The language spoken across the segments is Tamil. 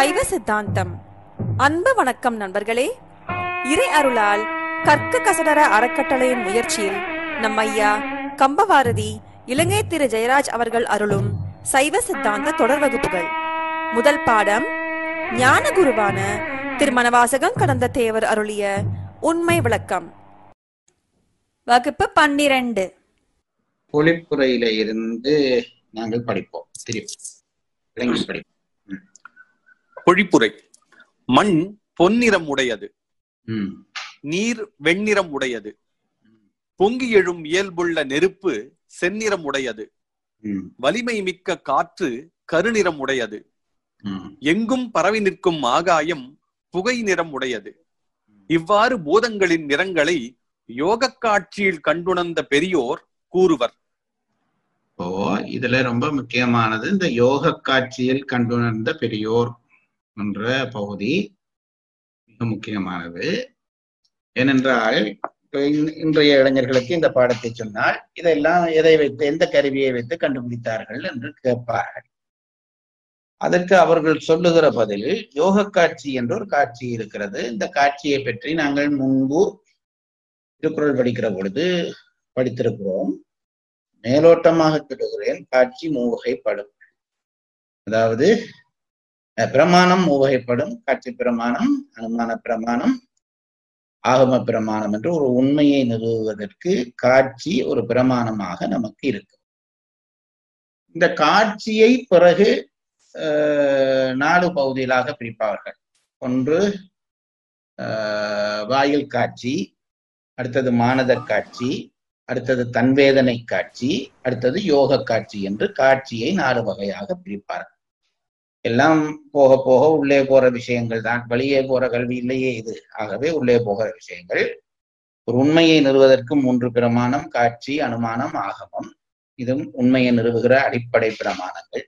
சைவ சித்தாந்தம் அன்பு வணக்கம் நண்பர்களே இறை அருளால் கற்க கசடர அறக்கட்டளையின் முயற்சியில் நம் ஐயா கம்பவாரதி இலங்கை திரு ஜெயராஜ் அவர்கள் அருளும் சைவ சித்தாந்த தொடர் வகுப்புகள் முதல் பாடம் ஞான குருவான திருமணவாசகம் கடந்த தேவர் அருளிய உண்மை விளக்கம் வகுப்பு பன்னிரண்டு பொழிப்புரையில இருந்து நாங்கள் படிப்போம் திருப்பி விளங்கி படிப்போம் பொழிப்புரை மண் பொன்னிறம் உடையது ம், நீர் வெண்ணிறம் உடையது பொங்கி எழும் இயல்புள்ள நெருப்பு செந்நிறம் உடையது ம், வலிமை மிக்க காற்று கருநிறம் உடையது ம், எங்கும் பரவி நிற்கும் ஆகாயம் புகை நிறம் உடையது இவ்வாறு பூதங்களின் நிறங்களை யோகக் காட்சியில் கண்டுணர்ந்த பெரியோர் கூறுவர் இப்போ இதுல ரொம்ப முக்கியமானது இந்த யோக காட்சியில் கண்டுணர்ந்த பெரியோர் என்ற பகுதி மிக முக்கியமானது ஏனென்றால் இப்ப இன்- இன்றைய இளைஞர்களுக்கு இந்த பாடத்தை சொன்னால் இதெல்லாம் எதை வைத்து எந்த கருவியை வைத்து கண்டுபிடித்தார்கள் என்று கேட்பார்கள் அதற்கு அவர்கள் சொல்லுகிற பதில் யோக காட்சி என்ற ஒரு காட்சி இருக்கிறது இந்த காட்சியை பற்றி நாங்கள் முன்பு திருக்குறள் படிக்கிற பொழுது படித்திருக்கிறோம் மேலோட்டமாக சொல்லுகிறேன் காட்சி மூவகைப்படும் அதாவது அஹ், பிரமாணம் மூவகைப்படும் காட்சி பிரமாணம் அனுமான பிரமாணம் ஆகம பிரமாணம் என்று ஒரு உண்மையை நிறுவுவதற்கு காட்சி ஒரு பிரமாணமாக நமக்கு இருக்கு இந்த காட்சியை பிறகு அஹ், நாலு பகுதிகளாக பிரிப்பார்கள் ஒன்று அஹ், வாயில் காட்சி அடுத்தது மானதர் காட்சி அடுத்தது தன்வேதனை காட்சி அடுத்தது யோக காட்சி என்று காட்சியை நாலு வகையாக பிரிப்பார்கள் எல்லாம் போக போக உள்ளே போற விஷயங்கள் தான் வெளியே போற கல்வி இல்லையே இது ஆகவே உள்ளே போகிற விஷயங்கள் ஒரு உண்மையை நிறுவதற்கு மூன்று பிரமாணம் காட்சி அனுமானம் ஆகமம் இதுவும் உண்மையை நிறுவுகிற அடிப்படை பிரமாணங்கள்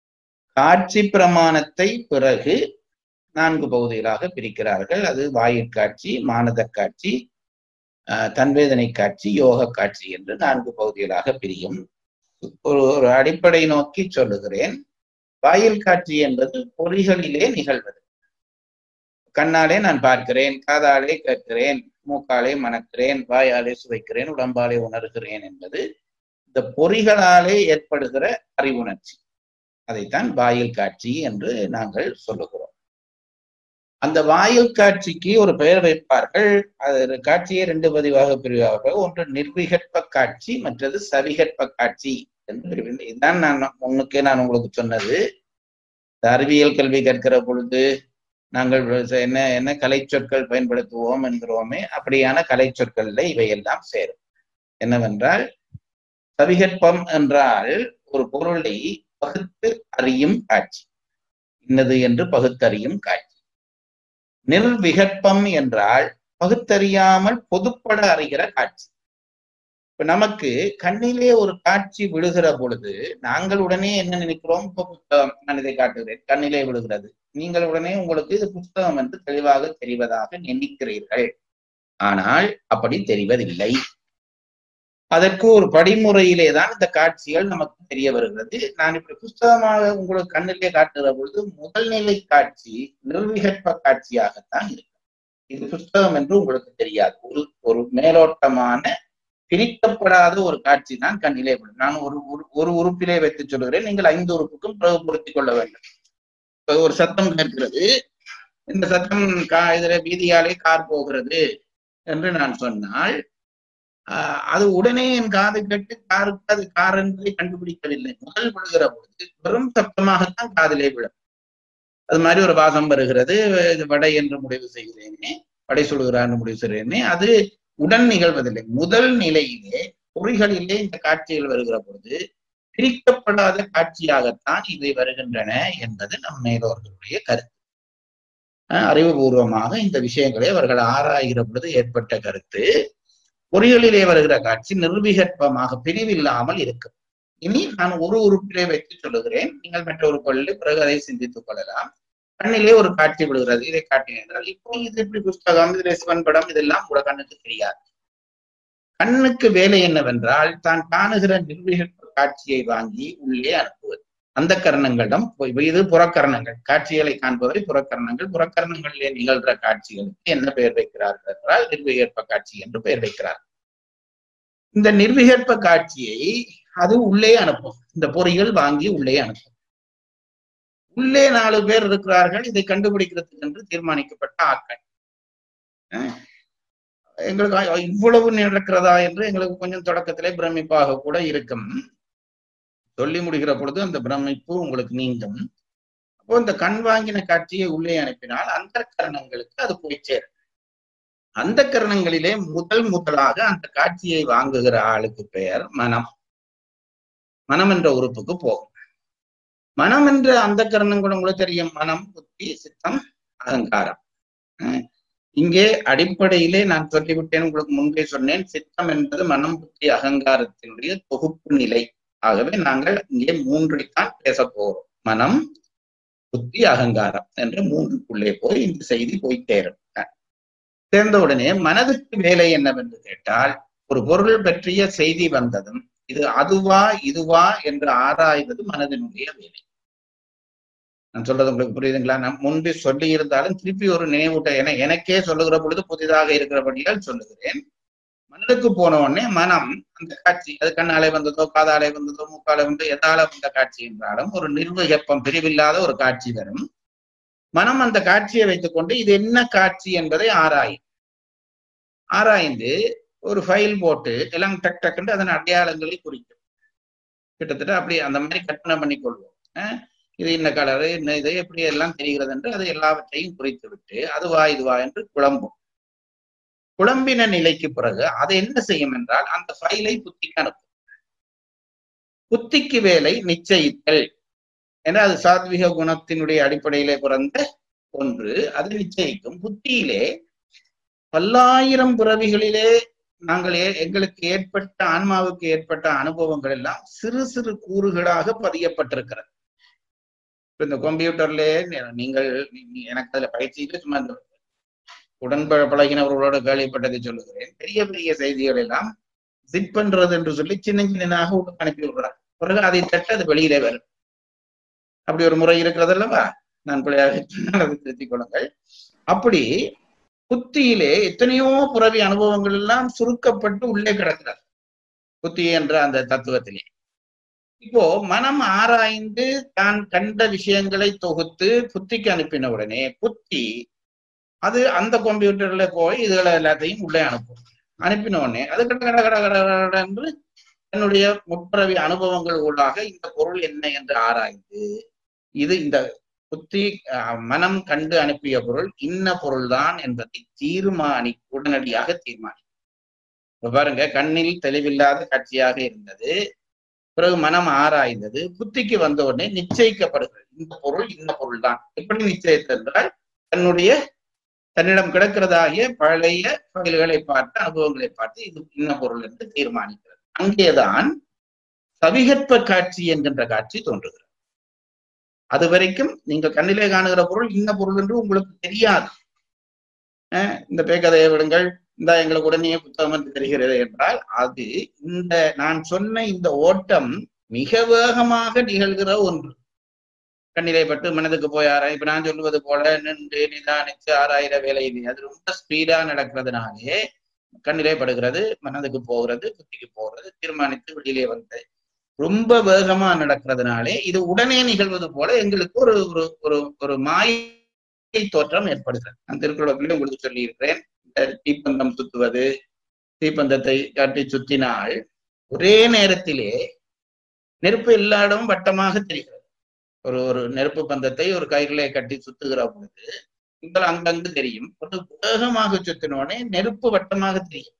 காட்சி பிரமாணத்தை பிறகு நான்கு பகுதிகளாக பிரிக்கிறார்கள் அது வாயிற்காட்சி மானதக் காட்சி ஆஹ் தன்வேதனை காட்சி யோக காட்சி என்று நான்கு பகுதிகளாக பிரியும் ஒரு ஒரு அடிப்படை நோக்கி சொல்லுகிறேன் வாயில் காட்சி என்பது பொறிகளிலே நிகழ்வது கண்ணாலே நான் பார்க்கிறேன் காதாலே கேட்கிறேன் மூக்காலே மணக்கிறேன் வாயாலே சுவைக்கிறேன் உடம்பாலே உணர்கிறேன் என்பது இந்த பொறிகளாலே ஏற்படுகிற அறிவுணர்ச்சி அதைத்தான் வாயில் காட்சி என்று நாங்கள் சொல்லுகிறோம் அந்த வாயில் காட்சிக்கு ஒரு பெயர் வைப்பார்கள் அது காட்சியை ரெண்டு பதிவாக பிரிவார்கள் ஒன்று நிர்விகற்ப காட்சி மற்றது சவிகற்ப காட்சி என்று பிரிவு இதுதான் நான் முன்னுக்கே நான் உங்களுக்கு சொன்னது இந்த அறிவியல் கல்வி கற்கிற பொழுது நாங்கள் என்ன என்ன கலை சொற்கள் பயன்படுத்துவோம் என்கிறோமே அப்படியான கலை சொற்கள்ல இவையெல்லாம் சேரும் என்னவென்றால் சவிகற்பம் என்றால் ஒரு பொருளை பகுத்து அறியும் காட்சி இன்னது என்று பகுத்தறியும் காட்சி நிர்விகற்பம் என்றால் பகுத்தறியாமல் பொதுப்பட அறிகிற காட்சி இப்ப நமக்கு கண்ணிலே ஒரு காட்சி விழுகிற பொழுது நாங்கள் உடனே என்ன நினைக்கிறோம் இப்ப புத்தகம் நான் இதை காட்டுகிறேன் கண்ணிலே விழுகிறது நீங்கள் உடனே உங்களுக்கு இது புத்தகம் என்று தெளிவாக தெரிவதாக நினைக்கிறீர்கள் ஆனால் அப்படி தெரிவதில்லை அதற்கு ஒரு படிமுறையிலே தான் இந்த காட்சிகள் நமக்கு தெரிய வருகிறது நான் இப்படி புஸ்தகமாக உங்களுக்கு கண்ணிலே காட்டுகிற பொழுது முதல் நிலை காட்சி நிர்விகற்ப காட்சியாகத்தான் இருக்கு இது புஸ்தகம் என்று உங்களுக்கு தெரியாது ஒரு ஒரு மேலோட்டமான பிரிக்கப்படாத ஒரு காட்சி தான் கண்ணிலே விடும் நான் ஒரு ஒரு- ஒரு உறுப்பிலே வைத்து சொல்கிறேன் நீங்கள் ஐந்து உறுப்புக்கும் பிறகு பொருத்திக் கொள்ள வேண்டும் இப்ப ஒரு சத்தம் கேட்கிறது இந்த சத்தம் கா இதுல வீதியாலே கார் போகிறது என்று நான் சொன்னால் ஆஹ் அது உடனே என் காது கேட்டு காருக்கு அது கார் என்பதை கண்டுபிடிக்கவில்லை முதல் விழுகிற பொழுது வெறும் சப்தமாகத்தான் காதிலே விழும் அது மாதிரி ஒரு வாசம் வருகிறது இது வடை என்று முடிவு செய்கிறேனே வடை சொல்கிறான்னு முடிவு செய்கிறேனே அது உடன் நிகழ்வதில்லை முதல் நிலையிலே பொறிகளிலே இந்த காட்சிகள் வருகிற பொழுது பிரிக்கப்படாத காட்சியாகத்தான் இவை வருகின்றன என்பது நம் மேலோர்களுடைய கருத்து அஹ் அறிவுபூர்வமாக இந்த விஷயங்களை அவர்கள் ஆராய்கிற பொழுது ஏற்பட்ட கருத்து பொறிகளிலே வருகிற காட்சி நிர்விகற்பமாக பிரிவில்லாமல் இருக்கும் இனி நான் ஒரு உறுப்பிலே வைத்து சொல்லுகிறேன் நீங்கள் மற்ற உறுப்புகளில் பிறகு அதை சிந்தித்துக் கொள்ளலாம் கண்ணிலே ஒரு காட்சி விடுகிறது இதை காட்டினேன் என்றால் இப்போ இது இப்படி புஸ்தகம் இது சிவன் படம் இதெல்லாம் கூட கண்ணுக்கு தெரியாது கண்ணுக்கு வேலை என்னவென்றால் தான் காணுகிற நிர்விகற்ப காட்சியை வாங்கி உள்ளே அனுப்புவது அந்த கரணங்களிடம் இது புறக்கரணங்கள் காட்சிகளை காண்பவை புறக்கரணங்கள் புறக்கரணங்களிலே நிகழ்கிற காட்சிகளுக்கு என்ன பெயர் வைக்கிறார்கள் என்றால் நிர்விகற்ப காட்சி என்று பெயர் வைக்கிறார் இந்த நிர்விகற்ப காட்சியை அது உள்ளே அனுப்பும் இந்த பொறிகள் வாங்கி உள்ளே அனுப்பும் உள்ளே நாலு பேர் இருக்கிறார்கள் இதை கண்டுபிடிக்கிறதுக்கு என்று தீர்மானிக்கப்பட்ட ஆட்கள் எங்களுக்கு இவ்வளவு நடக்கிறதா என்று எங்களுக்கு கொஞ்சம் தொடக்கத்திலே பிரமிப்பாக கூட இருக்கும் சொல்லி முடிகிற பொழுது அந்த பிரமிப்பு உங்களுக்கு நீங்கும் அப்போ இந்த கண் வாங்கின காட்சியை உள்ளே அனுப்பினால் அந்த கரணங்களுக்கு அது போய் சேரும் அந்த கரணங்களிலே முதல் முதலாக அந்த காட்சியை வாங்குகிற ஆளுக்கு பெயர் மனம் மனம் என்ற உறுப்புக்கு போகும் மனம் என்ற அந்த கரணம் கூட உங்களுக்கு தெரியும் மனம் புத்தி சித்தம் அகங்காரம் இங்கே அடிப்படையிலே நான் சொல்லிவிட்டேன் உங்களுக்கு முன்பே சொன்னேன் சித்தம் என்பது மனம் புத்தி அகங்காரத்தினுடைய தொகுப்பு நிலை ஆகவே நாங்கள் இங்கே மூன்றைத்தான் பேச போகிறோம் மனம் புத்தி அகங்காரம் என்ற மூன்றுக்குள்ளே போய் இந்த செய்தி போய் சேரும் சேர்ந்த உடனே மனதுக்கு வேலை என்னவென்று கேட்டால் ஒரு பொருள் பற்றிய செய்தி வந்ததும் இது அதுவா இதுவா என்று ஆராய்வது மனதினுடைய வேலை நான் சொல்றது உங்களுக்கு புரியுதுங்களா நான் முன்பே சொல்லி இருந்தாலும் திருப்பி ஒரு நினைவூட்ட என எனக்கே சொல்லுகிற பொழுது புதிதாக இருக்கிறபடியால் சொல்லுகிறேன் மனதுக்கு போன உடனே மனம் அந்த காட்சி அது கண்ணாலே வந்ததோ காதாலே வந்ததோ மூக்காலே வந்து எதால வந்த காட்சி என்றாலும் ஒரு நிர்வகப்பம் பிரிவில்லாத ஒரு காட்சி வரும் மனம் அந்த காட்சியை வைத்துக்கொண்டு இது என்ன காட்சி என்பதை ஆராயும் ஆராய்ந்து ஒரு ஃபைல் போட்டு எல்லாம் டக் டக்குன்னு அதன் அடையாளங்களை குறிக்கும் கிட்டத்தட்ட அப்படி அந்த மாதிரி கற்பனை பண்ணி கொள்வோம் இது இன்ன கலரு இன்ன இது எப்படி எல்லாம் தெரிகிறது என்று அது எல்லாவற்றையும் குறித்து விட்டு அதுவா இதுவா என்று குழம்பும் குழம்பின நிலைக்கு பிறகு அதை என்ன செய்யும் என்றால் அந்த ஃபைலை புத்திக்கு அனுப்பும் புத்திக்கு வேலை நிச்சயித்தல் ஏன்னா அது சாத்விக குணத்தினுடைய அடிப்படையிலே பிறந்த ஒன்று அது நிச்சயிக்கும் புத்தியிலே பல்லாயிரம் பிறவிகளிலே நாங்கள் எங்களுக்கு ஏற்பட்ட ஆன்மாவுக்கு ஏற்பட்ட அனுபவங்கள் எல்லாம் சிறு சிறு கூறுகளாக பதியப்பட்டிருக்கிறது இந்த கம்ப்யூட்டர்ல நீங்கள் எனக்கு அதுல பயிற்சியில சும்மா இந்த உடன்ப பழகினவர்களோட கேள்விப்பட்டதை சொல்லுகிறேன் பெரிய பெரிய செய்திகள் எல்லாம் ஜிப் பண்றது என்று சொல்லி சின்ன சின்னதாக உள்ள அனுப்பி விடுறாங்க பிறகு அதை தட்ட அது வெளியிலே வரும் அப்படி ஒரு முறை இருக்கிறது அல்லவா நான் பிள்ளையாக திருத்திக் கொள்ளுங்கள் அப்படி புத்தியிலே எத்தனையோ புறவி அனுபவங்கள் எல்லாம் சுருக்கப்பட்டு உள்ளே கிடக்கிறார் புத்தி என்ற அந்த தத்துவத்திலே இப்போ மனம் ஆராய்ந்து தான் கண்ட விஷயங்களை தொகுத்து புத்திக்கு அனுப்பின உடனே புத்தி அது அந்த கம்ப்யூட்டர்ல போய் இதுகளை எல்லாத்தையும் உள்ளே அனுப்பும் அனுப்பின உடனே அது கட கட கட கட கட என்று தன்னுடைய முற்பிறவி அனுபவங்கள் உள்ளாக இந்த பொருள் என்ன என்று ஆராய்ந்து இது இந்த புத்தி மனம் கண்டு அனுப்பிய பொருள் இன்ன பொருள்தான் என்பதை தீர்மானி உடனடியாக தீர்மானி பாருங்க கண்ணில் தெளிவில்லாத காட்சியாக இருந்தது பிறகு மனம் ஆராய்ந்தது புத்திக்கு வந்த உடனே நிச்சயிக்கப்படுகிறது இந்த பொருள் இந்த பொருள் தான் எப்படி நிச்சயித்தது என்றால் தன்னுடைய தன்னிடம் கிடக்கிறதாகிய பழைய ஃபைல்களை பார்த்து அனுபவங்களை பார்த்து இது இன்ன பொருள் என்று தீர்மானிக்கிறது அங்கேதான் சவிகற்ப காட்சி என்கின்ற காட்சி தோன்றுகிறது அது வரைக்கும் நீங்கள் கண்ணிலே காணுகிற பொருள் இன்ன பொருள் என்று உங்களுக்கு தெரியாது இந்த பேக்கதையை விடுங்கள் இந்த எங்களுக்கு உடனே புத்தகம் என்று தெரிகிறது என்றால் அது இந்த நான் சொன்ன இந்த ஓட்டம் மிக வேகமாக நிகழ்கிற ஒன்று கண்ணிலை பட்டு மனதுக்கு போய் ஆராய் இப்ப நான் சொல்லுவது போல நின்று நிதானிச்சு ஆராயிர வேலை இது அது ரொம்ப ஸ்பீடா நடக்கிறதுனாலே கண்ணிலே படுகிறது மனதுக்கு போகிறது புத்திக்கு போகிறது தீர்மானித்து வெளியிலே வந்து ரொம்ப வேகமா நடக்கிறதுனாலே இது உடனே நிகழ்வது போல எங்களுக்கு ஒரு ஒரு ஒரு ஒரு மாயை தோற்றம் ஏற்படுகிறது நான் திருக்குறளிலே உங்களுக்கு சொல்லி இருக்கிறேன் தீப்பந்தம் சுத்துவது தீப்பந்தத்தை காட்டி சுத்தினால் ஒரே நேரத்திலே நெருப்பு எல்லா இடமும் வட்டமாக தெரிகிறது ஒரு ஒரு நெருப்பு பந்தத்தை ஒரு கயிறிலே கட்டி சுத்துகிற பொழுது உங்கள் அங்கங்கு தெரியும் ஒரு வேகமாக சுத்தினோடனே நெருப்பு வட்டமாக தெரியும்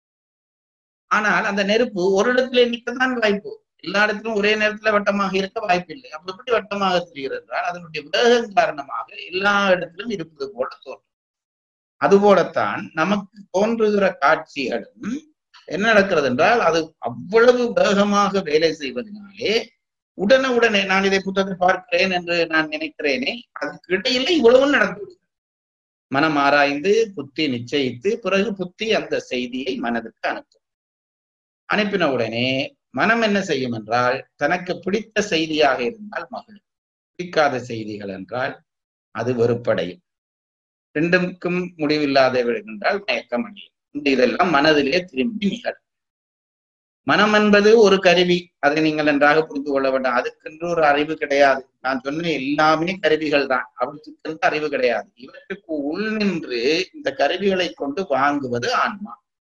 ஆனால் அந்த நெருப்பு ஒரு இடத்துல நிற்கத்தான் வாய்ப்பு எல்லா இடத்திலும் ஒரே நேரத்துல வட்டமாக இருக்க வாய்ப்பு இல்லை அப்ப எப்படி வட்டமாக தெரிகிறது என்றால் அதனுடைய வேகம் காரணமாக எல்லா இடத்திலும் இருப்பது போல தோன்றும் அதுபோலத்தான் நமக்கு தோன்றுகிற காட்சிகளும் என்ன நடக்கிறது என்றால் அது அவ்வளவு வேகமாக வேலை செய்வதனாலே உடனே உடனே நான் இதை புத்தகத்தை பார்க்கிறேன் என்று நான் நினைக்கிறேனே அதுக்கு இடையில இவ்வளவும் நடந்து விடுகிறது மனம் ஆராய்ந்து புத்தி நிச்சயித்து பிறகு புத்தி அந்த செய்தியை மனதுக்கு அனுப்பும் அனுப்பின உடனே மனம் என்ன செய்யும் என்றால் தனக்கு பிடித்த செய்தியாக இருந்தால் மகிழும் பிடிக்காத செய்திகள் என்றால் அது வெறுப்படையும் ரெண்டுக்கும் முடிவில்லாதவர்கள் என்றால் மயக்கம் அடையும் இந்த இதெல்லாம் மனதிலே திரும்பி நிகழும் மனம் என்பது ஒரு கருவி அதை நீங்கள் நன்றாக புரிந்து கொள்ள வேண்டும் அதுக்கென்று ஒரு அறிவு கிடையாது நான் சொன்ன எல்லாமே கருவிகள் தான் அவற்றுக்கென்று அறிவு கிடையாது இவற்றுக்கு உள் நின்று இந்த கருவிகளை கொண்டு வாங்குவது ஆன்மா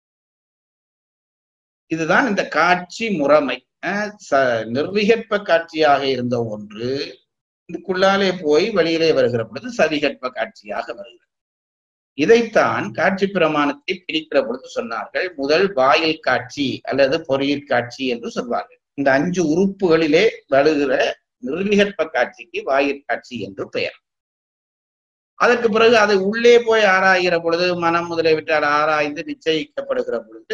இதுதான் இந்த காட்சி முறைமை அஹ் ச- நிர்விகற்ப காட்சியாக இருந்த ஒன்று இதுக்குள்ளாலே போய் வெளியிலே வருகிற பொழுது சவிகற்ப காட்சியாக வருகிறது இதைத்தான் காட்சி பிரமாணத்தை பிரிக்கிற பொழுது சொன்னார்கள் முதல் வாயில் காட்சி அல்லது பொறியிற் காட்சி என்று சொல்வார்கள் இந்த அஞ்சு உறுப்புகளிலே வருகிற நிர்விகற்ப காட்சிக்கு வாயிற் காட்சி என்று பெயர் அதற்கு பிறகு அது உள்ளே போய் ஆராய்கிற பொழுது மனம் முதலியவற்றால் ஆராய்ந்து நிச்சயிக்கப்படுகிற பொழுது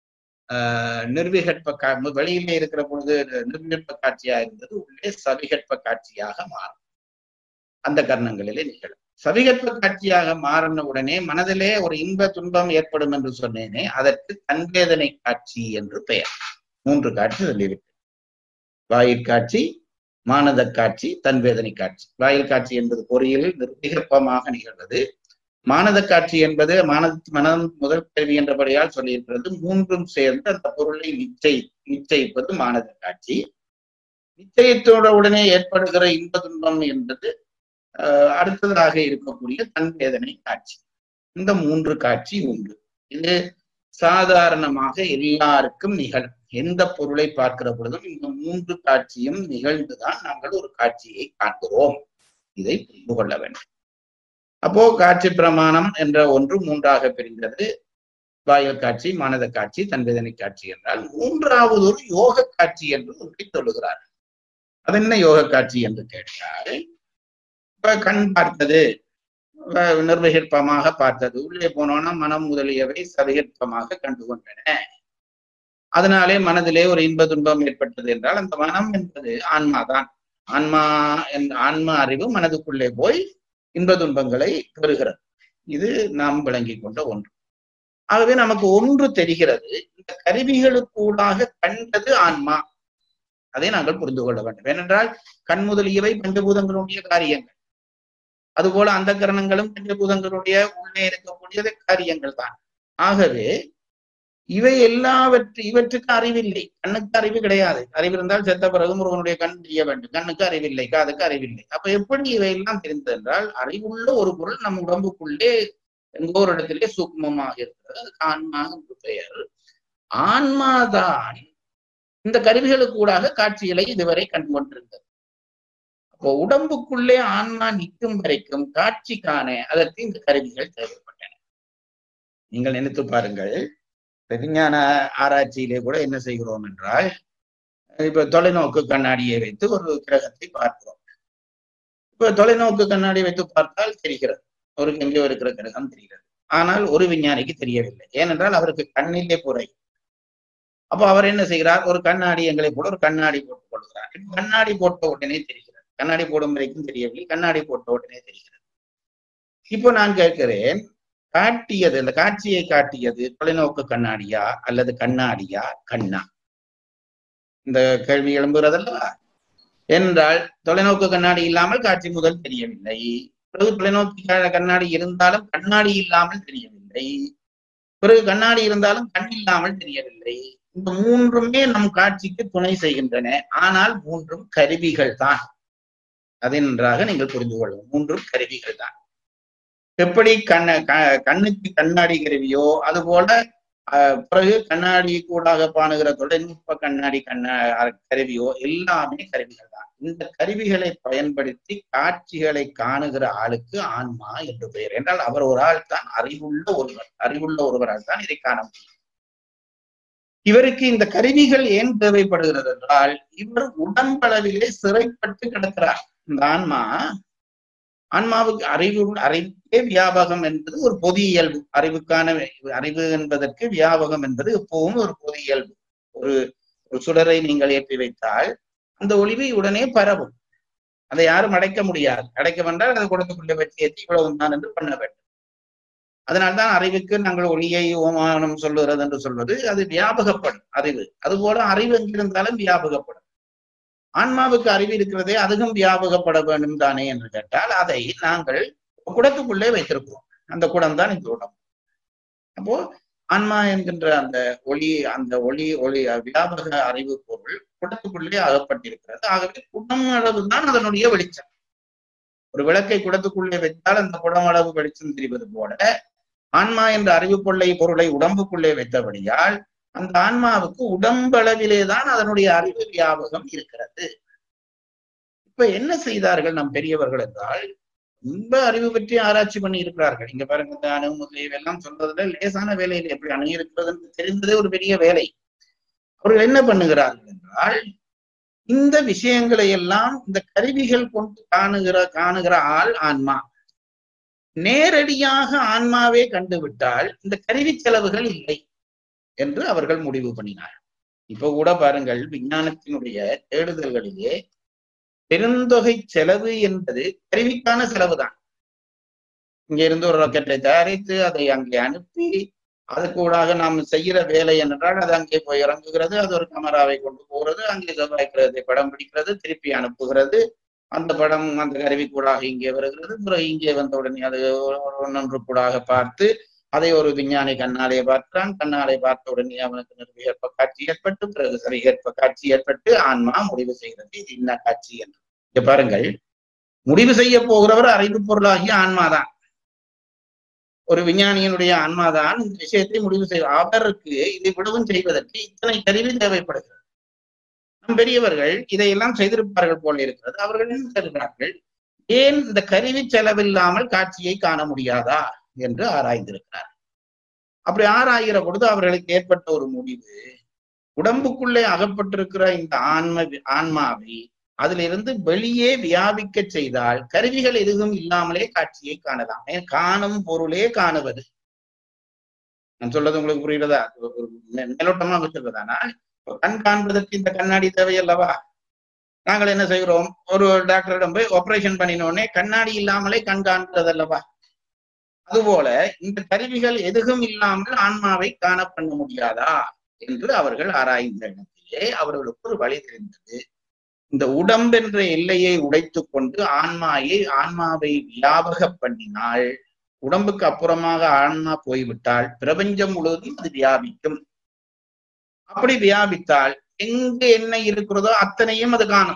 ஆஹ் நிர்விகற்ப கா வெளியிலே இருக்கிற பொழுது நிர்விகற்ப காட்சியா இருந்தது உள்ளே சவிகற்ப காட்சியாக மாறும் அந்த கர்ணங்களிலே நிகழும் சவிகற்ப காட்சியாக மாறின உடனே மனதிலே ஒரு இன்ப துன்பம் ஏற்படும் என்று சொன்னேனே அதற்கு தன்வேதனை காட்சி என்று பெயர் மூன்று காட்சி சொல்லியிருக்கு வாயிற் காட்சி மானத காட்சி தன்வேதனை காட்சி வாயில் காட்சி என்பது பொறியியலில் நிர்விகற்பமாக நிகழ்வது மானத காட்சி என்பது மானத மனம் முதல் கேள்வி என்றபடியால் சொல்லியிருக்கிறது மூன்றும் சேர்ந்து அந்த பொருளை நிச்சய நிச்சயிப்பது மானத காட்சி நிச்சயத்தோட உடனே ஏற்படுகிற இன்ப துன்பம் என்பது ஆஹ் அடுத்ததாக இருக்கக்கூடிய தன்வேதனை காட்சி இந்த மூன்று காட்சி உண்டு இது சாதாரணமாக எல்லாருக்கும் நிகழும் எந்த பொருளை பார்க்கிற பொழுதும் இந்த மூன்று காட்சியும் நிகழ்ந்துதான் நாங்கள் ஒரு காட்சியை காண்கிறோம் இதை புரிந்து கொள்ள வேண்டும் அப்போ காட்சி பிரமாணம் என்ற ஒன்று மூன்றாக பிரிந்தது வாயல் காட்சி மனத காட்சி தன்வேதனை காட்சி என்றால் மூன்றாவது ஒரு யோக காட்சி என்று ஒன்றை சொல்லுகிறார் அது என்ன யோக காட்சி என்று கேட்டால் இப்ப கண் பார்த்தது அஹ் நிர்விகற்பமாக பார்த்தது உள்ளே போனோம்னா மனம் முதலியவை சவிகற்பமாக கண்டு கொண்டன அதனாலே மனதிலே ஒரு இன்ப துன்பம் ஏற்பட்டது என்றால் அந்த மனம் என்பது ஆன்மாதான் ஆன்மா என் ஆன்ம அறிவு மனதுக்குள்ளே போய் இன்ப துன்பங்களை பெறுகிறது இது நாம் விளங்கிக் கொண்ட ஒன்று ஆகவே நமக்கு ஒன்று தெரிகிறது இந்த கருவிகளுக்கூடாக கண்டது ஆன்மா அதை நாங்கள் புரிந்து கொள்ள வேண்டும் ஏனென்றால் கண் முதலியவை பஞ்சபூதங்களுடைய காரியங்கள் அதுபோல அந்த கரணங்களும் பஞ்சபூதங்களுடைய உள்ளே இருக்கக்கூடியது காரியங்கள் தான் ஆகவே இவை எல்லாவற்று இவற்றுக்கு அறிவில்லை கண்ணுக்கு அறிவு கிடையாது அறிவு இருந்தால் செத்த பிறகு முருகனுடைய கண் தெரிய வேண்டும் கண்ணுக்கு அறிவில்லை காதுக்கு அறிவில்லை அப்ப எப்படி இவையெல்லாம் தெரிந்தது என்றால் அறிவுள்ள ஒரு பொருள் நம் உடம்புக்குள்ளே எங்கோ ஒரு இடத்திலே சூக்மமாக இருக்கிறது அதுக்கு ஆன்மா என்று பெயர் ஆன்மாதான் இந்த கருவிகளுக்கு கூடாக காட்சிகளை இதுவரை கண்டு கொண்டிருந்தது அப்போ உடம்புக்குள்ளே ஆன்மா நிற்கும் வரைக்கும் காட்சி காண அதற்கு இந்த கருவிகள் தேவைப்பட்டன நீங்கள் நினைத்து பாருங்கள் விஞ்ஞான ஆராய்ச்சியிலே கூட என்ன செய்கிறோம் என்றால் இப்ப தொலைநோக்கு கண்ணாடியை வைத்து ஒரு கிரகத்தை பார்க்கிறோம் இப்ப தொலைநோக்கு கண்ணாடி வைத்து பார்த்தால் தெரிகிறது ஒரு எங்கேயோ இருக்கிற கிரகம் தெரிகிறது ஆனால் ஒரு விஞ்ஞானிக்கு தெரியவில்லை ஏனென்றால் அவருக்கு கண்ணிலே குறை அப்போ அவர் என்ன செய்கிறார் ஒரு கண்ணாடி எங்களை போல ஒரு கண்ணாடி போட்டுக் கொள்கிறார் இப்ப கண்ணாடி போட்ட உடனே தெரிகிறது கண்ணாடி போடும் வரைக்கும் தெரியவில்லை கண்ணாடி போட்ட உடனே தெரிகிறது இப்போ நான் கேட்கிறேன் காட்டியது இந்த காட்சியை காட்டியது தொலைநோக்கு கண்ணாடியா அல்லது கண்ணாடியா கண்ணா இந்த கேள்வி எழும்புகிறதல்லவா என்றால் தொலைநோக்கு கண்ணாடி இல்லாமல் காட்சி முதல் தெரியவில்லை பிறகு தொலைநோக்கி கண்ணாடி இருந்தாலும் கண்ணாடி இல்லாமல் தெரியவில்லை பிறகு கண்ணாடி இருந்தாலும் கண் இல்லாமல் தெரியவில்லை இந்த மூன்றுமே நம் காட்சிக்கு துணை செய்கின்றன ஆனால் மூன்றும் கருவிகள் தான் அதை நன்றாக நீங்கள் புரிந்து கொள்ளும் மூன்றும் கருவிகள் தான் எப்படி கண்ண கண்ணுக்கு கண்ணாடி கருவியோ அது போல பிறகு கண்ணாடி கூடாக பாணுகிற தொழில்நுட்ப கண்ணாடி கண்ணா கருவியோ எல்லாமே கருவிகள் தான் இந்த கருவிகளை பயன்படுத்தி காட்சிகளை காணுகிற ஆளுக்கு ஆன்மா என்று பெயர் என்றால் அவர் ஒரு ஆள் தான் அறிவுள்ள ஒருவர் அறிவுள்ள ஒருவரால் தான் இதை காண முடியும் இவருக்கு இந்த கருவிகள் ஏன் தேவைப்படுகிறது என்றால் இவர் உடம்பளவிலே சிறைப்பட்டு கிடக்கிறார் இந்த ஆன்மா ஆன்மாவுக்கு அறிவு அறிவே வியாபகம் என்பது ஒரு பொது இயல்பு அறிவுக்கான அறிவு என்பதற்கு வியாபகம் என்பது எப்பவும் ஒரு பொது இயல்பு ஒரு ஒரு சுடரை நீங்கள் ஏற்றி வைத்தால் அந்த ஒளிவு உடனே பரவும் அதை யாரும் அடைக்க முடியாது அடைக்க வந்தால் அதை குடத்துக்குள்ளே வச்சு ஏற்றி இவ்வளவு தான் என்று பண்ண வேண்டும் அதனால்தான் அறிவுக்கு நாங்கள் ஒளியை ஓமானம் சொல்லுகிறது என்று சொல்வது அது வியாபகப்படும் அறிவு அதுபோல அறிவு எங்கிருந்தாலும் வியாபகப்படும் ஆன்மாவுக்கு அறிவு இருக்கிறதே அதுவும் வியாபகப்பட வேண்டும் தானே என்று கேட்டால் அதை நாங்கள் குடத்துக்குள்ளே வைத்திருக்கிறோம் அந்த குடம் தான் இந்த உடம்பு அப்போ ஆன்மா என்கின்ற அந்த ஒளி அந்த ஒளி ஒளி வியாபக அறிவு பொருள் குடத்துக்குள்ளே அகப்பட்டிருக்கிறது ஆகவே குடம் அளவு தான் அதனுடைய வெளிச்சம் ஒரு விளக்கை குடத்துக்குள்ளே வைத்தால் அந்த குடம் அளவு வெளிச்சம் தெரிவது போல ஆன்மா என்ற அறிவு கொள்ளை பொருளை உடம்புக்குள்ளே வைத்தபடியால் அந்த ஆன்மாவுக்கு உடம்பளவிலே தான் அதனுடைய அறிவு வியாபகம் இருக்கிறது இப்ப என்ன செய்தார்கள் நம் பெரியவர்கள் என்றால் ரொம்ப அறிவு பற்றி ஆராய்ச்சி பண்ணி இருக்கிறார்கள் இங்க பாருங்க இந்த அணு முதலியவை எல்லாம் சொல்றதுல லேசான வேலையில் எப்படி அணு இருக்கிறதுன்னு தெரிந்ததே ஒரு பெரிய வேலை அவர்கள் என்ன பண்ணுகிறார்கள் என்றால் இந்த விஷயங்களை எல்லாம் இந்த கருவிகள் கொண்டு காணுகிற காணுகிற ஆள் ஆன்மா நேரடியாக ஆன்மாவே கண்டுவிட்டால் இந்த கருவி செலவுகள் இல்லை என்று அவர்கள் முடிவு பண்ணினார் இப்ப கூட பாருங்கள் விஞ்ஞானத்தினுடைய தேடுதல்களிலே பெருந்தொகை செலவு என்பது கருவிக்கான செலவுதான் இங்க இருந்து ஒரு ராக்கெட்டை தயாரித்து அதை அங்கே அனுப்பி அதுக்கூடாக நாம் செய்கிற வேலை என்றால் அது அங்கே போய் இறங்குகிறது அது ஒரு கேமராவை கொண்டு போகிறது அங்கே செவ்வாய் கிரகத்தை படம் பிடிக்கிறது திருப்பி அனுப்புகிறது அந்த படம் அந்த கருவி கூடாக இங்கே வருகிறது பிறகு இங்கே வந்த உடனே அது ஒன்றொன்று கூடாக பார்த்து அதை ஒரு விஞ்ஞானி கண்ணாலே பார்க்கிறான் கண்ணாலே பார்த்த உடனே அவனுக்கு நிர்விகற்ப காட்சி ஏற்பட்டு பிறகு சரிகற்ப காட்சி ஏற்பட்டு ஆன்மா முடிவு செய்கிறது இது என்ன காட்சி என்று இங்க பாருங்கள் முடிவு செய்ய போகிறவர் அறிவு பொருளாகிய ஆன்மாதான் ஒரு விஞ்ஞானியினுடைய ஆன்மாதான் இந்த விஷயத்தை முடிவு செய்ய அவருக்கு இதை விடவும் செய்வதற்கு இத்தனை கருவி தேவைப்படுகிறது நம் பெரியவர்கள் இதையெல்லாம் செய்திருப்பார்கள் போல இருக்கிறது அவர்கள் என்ன செய்கிறார்கள் ஏன் இந்த கருவி செலவில்லாமல் காட்சியை காண முடியாதா என்று ஆராய்ந்திருக்கிறார் அப்படி ஆராய்கிற பொழுது அவர்களுக்கு ஏற்பட்ட ஒரு முடிவு உடம்புக்குள்ளே அகப்பட்டிருக்கிற இந்த ஆன்ம ஆன்மாவை அதிலிருந்து வெளியே வியாபிக்க செய்தால் கருவிகள் எதுவும் இல்லாமலே காட்சியை காணலாம் காணும் பொருளே காணுவது நான் சொல்றது உங்களுக்கு புரியுறதா ஒரு மேலோட்டமாக சொல்வதானா கண் காண்பதற்கு இந்த கண்ணாடி தேவை அல்லவா நாங்கள் என்ன செய்கிறோம் ஒரு டாக்டரிடம் போய் ஆபரேஷன் பண்ணினோடனே கண்ணாடி இல்லாமலே கண் காண்கிறது அல்லவா அதுபோல இந்த கருவிகள் எதுவும் இல்லாமல் ஆன்மாவை காண பண்ண முடியாதா என்று அவர்கள் ஆராய்ந்த இடத்திலே அவர்களுக்கு ஒரு வழி தெரிந்தது இந்த உடம்பென்ற எல்லையை உடைத்துக் கொண்டு ஆன்மாயை ஆன்மாவை வியாபக பண்ணினால் உடம்புக்கு அப்புறமாக ஆன்மா போய்விட்டால் பிரபஞ்சம் முழுவதும் அது வியாபிக்கும் அப்படி வியாபித்தால் எங்க என்ன இருக்கிறதோ அத்தனையும் அது காணும்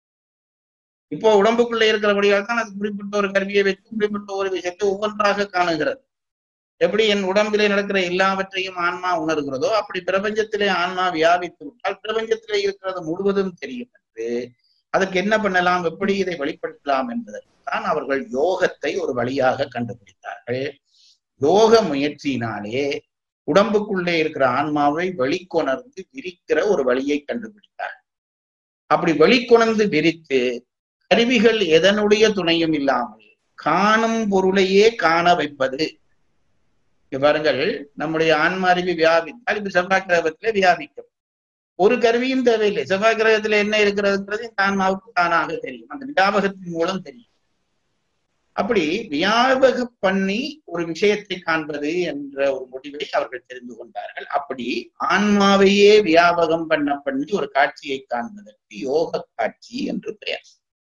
இப்போ உடம்புக்குள்ள இருக்கிறபடியால் தான் அது குறிப்பிட்ட ஒரு கருவியை வைத்து குறிப்பிட்ட ஒரு விஷயத்தை ஒவ்வொன்றாக காணுகிறது எப்படி என் உடம்பிலே நடக்கிற எல்லாவற்றையும் ஆன்மா உணர்கிறதோ அப்படி பிரபஞ்சத்திலே ஆன்மா வியாபித்து விட்டால் பிரபஞ்சத்திலே இருக்கிறது முழுவதும் தெரியும் என்று அதுக்கு என்ன பண்ணலாம் எப்படி இதை வெளிப்படுத்தலாம் என்பதற்கு தான் அவர்கள் யோகத்தை ஒரு வழியாக கண்டுபிடித்தார்கள் யோக முயற்சியினாலே உடம்புக்குள்ளே இருக்கிற ஆன்மாவை வெளிக்கொணர்ந்து விரிக்கிற ஒரு வழியை கண்டுபிடித்தார் அப்படி வெளிக்கொணர்ந்து விரித்து கருவிகள் எதனுடைய துணையும் இல்லாமல் காணும் பொருளையே காண வைப்பது பாருங்கள் நம்முடைய ஆன்மா அறிவு வியாபித்தால் இப்ப செவ்வாய் கிரகத்திலே வியாபிக்கும் ஒரு கருவியும் தேவையில்லை செவ்வாய் கிரகத்துல என்ன இருக்கிறதுங்கிறது இந்த ஆன்மாவுக்கு தானாக தெரியும் அந்த வியாபகத்தின் மூலம் தெரியும் அப்படி வியாபக பண்ணி ஒரு விஷயத்தை காண்பது என்ற ஒரு முடிவை அவர்கள் தெரிந்து கொண்டார்கள் அப்படி ஆன்மாவையே வியாபகம் பண்ண பண்ணி ஒரு காட்சியை காண்பதற்கு யோக காட்சி என்று பெயர்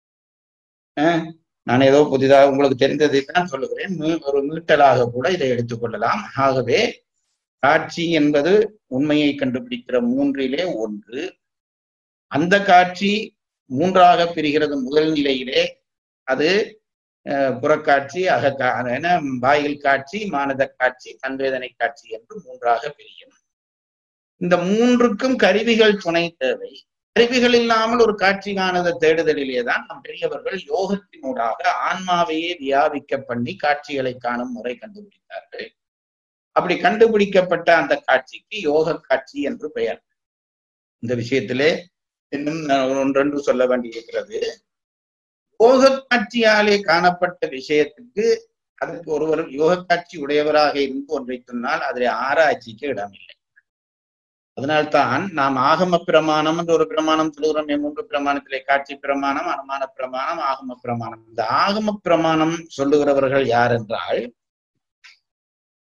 நான் ஏதோ புதிதாக உங்களுக்கு தெரிந்ததை தான் சொல்லுகிறேன் ஒரு மீட்டலாக கூட இதை எடுத்துக்கொள்ளலாம் ஆகவே காட்சி என்பது உண்மையை கண்டுபிடிக்கிற மூன்றிலே ஒன்று அந்த காட்சி மூன்றாக பிரிகிறது முதல் நிலையிலே அது புறக்காட்சி அக என வாயில் காட்சி மானத காட்சி தன்வேதனை காட்சி என்று மூன்றாக பிரியும் இந்த மூன்றுக்கும் கருவிகள் துணை தேவை கருவிகள் இல்லாமல் ஒரு காட்சி காணத தேடுதலிலே தான் நம் பெரியவர்கள் யோகத்தினூடாக ஆன்மாவையே வியாபிக்க பண்ணி காட்சிகளை காணும் முறை கண்டுபிடித்தார்கள் அப்படி கண்டுபிடிக்கப்பட்ட அந்த காட்சிக்கு யோக காட்சி என்று பெயர் இந்த விஷயத்திலே இன்னும் ஒன்றென்று சொல்ல வேண்டியிருக்கிறது யோக காட்சியாலே காணப்பட்ட விஷயத்துக்கு அதற்கு ஒருவர் யோக காட்சி உடையவராக இருந்து ஒன்றை சொன்னால் அதில் ஆராய்ச்சிக்கு இடமில்லை அதனால்தான் நாம் ஆகம பிரமாணம் என்று ஒரு பிரமாணம் சொல்லுகிறோம் மூன்று பிரமாணத்திலே காட்சி பிரமாணம் அனுமான பிரமாணம் ஆகம பிரமாணம் இந்த ஆகம பிரமாணம் சொல்லுகிறவர்கள் யார் என்றால்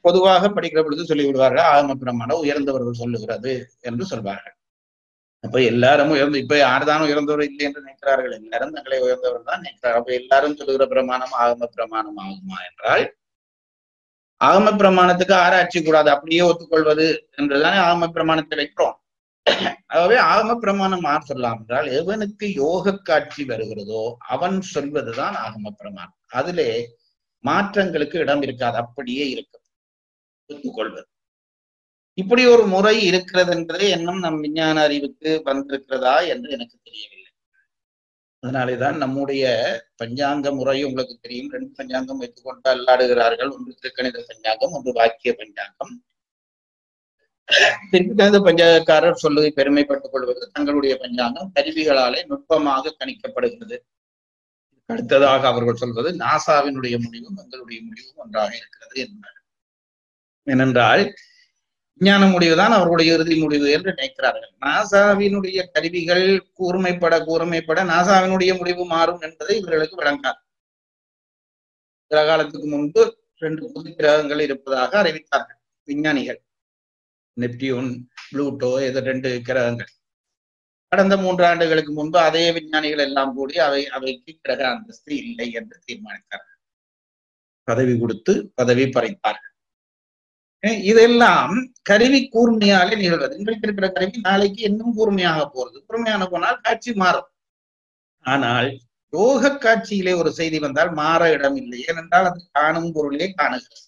பொதுவாக படிக்கிற பொழுது சொல்லி விடுவார்கள் ஆகம பிரமாணம் உயர்ந்தவர்கள் சொல்லுகிறது என்று சொல்வார்கள் அப்ப எல்லாரும் உயர்ந்து இப்ப யார்தான் உயர்ந்தவர் இல்லை என்று நினைக்கிறார்கள் எல்லாரும் தங்களை உயர்ந்தவர் தான் நினைக்கிறார் அப்ப எல்லாரும் சொல்லுகிற பிரமாணம் ஆகம பிரமாணம் ஆகுமா என்றால் ஆகம பிரமாணத்துக்கு ஆராய்ச்சி கூடாது அப்படியே ஒத்துக்கொள்வது என்றுதானே ஆகம பிரமாணத்தை வைக்கிறோம் ஆகவே ஆகம பிரமாணம் யார் சொல்லலாம் என்றால் எவனுக்கு யோக காட்சி வருகிறதோ அவன் சொல்வதுதான் ஆகம பிரமாணம் அதிலே மாற்றங்களுக்கு இடம் இருக்காது அப்படியே இருக்கும் ஒத்துக்கொள்வது இப்படி ஒரு முறை இருக்கிறது என்பது இன்னும் நம் விஞ்ஞான அறிவுக்கு வந்திருக்கிறதா என்று எனக்கு தெரியவில்லை அதனாலேதான் நம்முடைய பஞ்சாங்க முறை உங்களுக்கு தெரியும் ரெண்டு பஞ்சாங்கம் வைத்துக் கொண்டு அல்லாடுகிறார்கள் ஒன்று திருக்கணித பஞ்சாங்கம் ஒன்று வாக்கிய பஞ்சாங்கம் திருக்கணித பஞ்சாங்கக்காரர் சொல்லுவதை பெருமைப்பட்டுக் கொள்வது தங்களுடைய பஞ்சாங்கம் கருவிகளாலே நுட்பமாக கணிக்கப்படுகிறது அடுத்ததாக அவர்கள் சொல்வது நாசாவினுடைய முடிவும் எங்களுடைய முடிவும் ஒன்றாக இருக்கிறது என்பார் ஏனென்றால் விஞ்ஞான முடிவுதான் அவர்களுடைய இறுதி முடிவு என்று நினைக்கிறார்கள் நாசாவினுடைய கருவிகள் கூர்மைப்பட கூர்மைப்பட நாசாவினுடைய முடிவு மாறும் என்பதை இவர்களுக்கு விளங்காது சில காலத்துக்கு முன்பு ரெண்டு புது கிரகங்கள் இருப்பதாக அறிவித்தார்கள் விஞ்ஞானிகள் நெப்டியூன் ப்ளூட்டோ இது ரெண்டு கிரகங்கள் கடந்த மூன்று ஆண்டுகளுக்கு முன்பு அதே விஞ்ஞானிகள் எல்லாம் கூடி அவை அவைக்கு கிரக அந்தஸ்து இல்லை என்று தீர்மானித்தார்கள் பதவி கொடுத்து பதவி பறைத்தார்கள் இதெல்லாம் கருவி கூர்மையாலே நிகழ்வது இன்றைக்கு இருக்கிற கருவி நாளைக்கு இன்னும் கூர்மையாக போறது கூர்மையான போனால் காட்சி மாறும் ஆனால் யோக காட்சியிலே ஒரு செய்தி வந்தால் மாற இடம் இல்லை ஏனென்றால் அது காணும் பொருளே காணுகிறது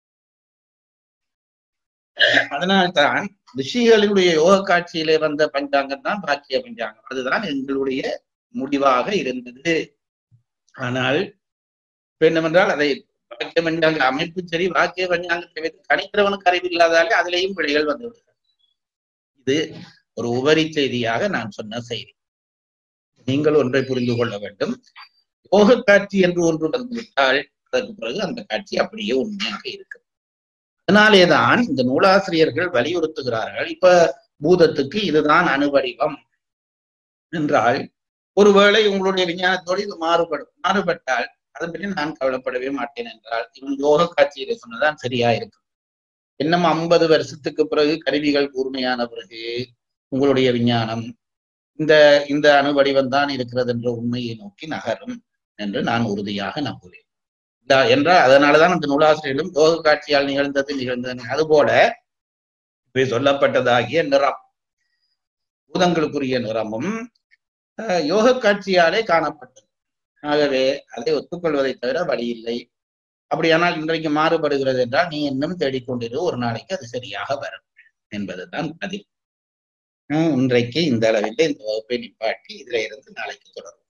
அதனால்தான் ரிஷிகளுடைய யோக காட்சியிலே வந்த பஞ்சாங்கம் தான் பாக்கிய பஞ்சாங்கம் அதுதான் எங்களுடைய முடிவாக இருந்தது ஆனால் என்னவென்றால் அதை வாக்கிய பஞ்சாங்க அமைப்பு சரி வாக்கிய பஞ்சாங்கத்தை வைத்து கணிக்கிறவனுக்கு அறிவு இல்லாதாலே அதிலேயும் பிழைகள் வந்து விடுகிறது இது ஒரு உபரி செய்தியாக நான் சொன்ன செய்தி நீங்கள் ஒன்றை புரிந்து கொள்ள வேண்டும் யோக காட்சி என்று ஒன்று வந்துவிட்டால் அதற்கு பிறகு அந்த காட்சி அப்படியே உண்மையாக இருக்கும் அதனாலேதான் இந்த நூலாசிரியர்கள் வலியுறுத்துகிறார்கள் இப்ப பூதத்துக்கு இதுதான் அணுவடிவம் என்றால் ஒருவேளை உங்களுடைய விஞ்ஞானத்தோடு இது மாறுபடும் மாறுபட்டால் அதை பற்றி நான் கவலைப்படவே மாட்டேன் என்றால் இவன் யோக காட்சியில சொன்னதான் சரியா இருக்கும் இன்னும் ஐம்பது வருஷத்துக்கு பிறகு கருவிகள் கூர்மையான பிறகு உங்களுடைய விஞ்ஞானம் இந்த இந்த அணுவடிவம் தான் இருக்கிறது என்ற உண்மையை நோக்கி நகரும் என்று நான் உறுதியாக நம்புவேன் என்றால் அதனாலதான் அந்த நூலாசிரியர்களும் யோக காட்சியால் நிகழ்ந்தது நிகழ்ந்தது அதுபோல இப்ப சொல்லப்பட்டதாகிய நிறம் பூதங்களுக்குரிய நிறமும் யோக காட்சியாலே காணப்பட்டது ஆகவே அதை ஒத்துக்கொள்வதை தவிர வழி இல்லை அப்படியானால் இன்றைக்கு மாறுபடுகிறது என்றால் நீ இன்னும் தேடிக்கொண்டிரு ஒரு நாளைக்கு அது சரியாக வரும் என்பதுதான் பதில் இன்றைக்கு இந்த அளவில் இந்த வகுப்பை நிப்பாட்டி இதுல இருந்து நாளைக்கு தொடரும்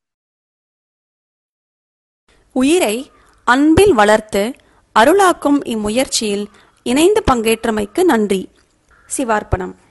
உயிரை அன்பில் வளர்த்து அருளாக்கும் இம்முயற்சியில் இணைந்து பங்கேற்றமைக்கு நன்றி சிவார்ப்பணம்